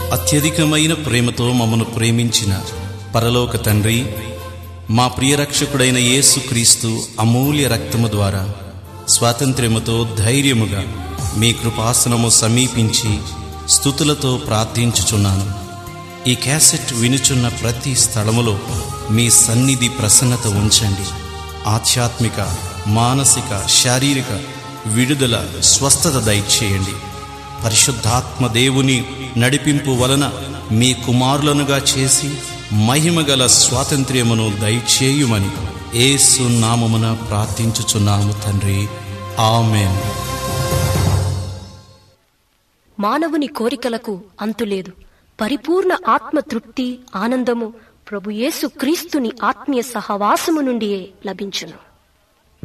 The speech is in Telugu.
అత్యధికమైన ప్రేమతో మమ్మను ప్రేమించిన పరలోక తండ్రి మా ప్రియరక్షకుడైన యేసుక్రీస్తు అమూల్య రక్తము ద్వారా స్వాతంత్ర్యముతో ధైర్యముగా మీ కృపాసనము సమీపించి స్థుతులతో ప్రార్థించుచున్నాను ఈ క్యాసెట్ వినుచున్న ప్రతి స్థలములో మీ సన్నిధి ప్రసన్నత ఉంచండి ఆధ్యాత్మిక మానసిక శారీరక విడుదల స్వస్థత దయచేయండి పరిశుద్ధాత్మ దేవుని నడిపింపు వలన మీ కుమారులనుగా చేసి మహిమగల స్వాతంత్ర్యమును దయచేయుమని ఏసు నామమున ప్రార్థించుచున్నాము తండ్రి ఆమెన్ మానవుని కోరికలకు అంతులేదు పరిపూర్ణ ఆత్మ తృప్తి ఆనందము ప్రభు యేసు క్రీస్తుని ఆత్మీయ సహవాసము నుండియే లభించును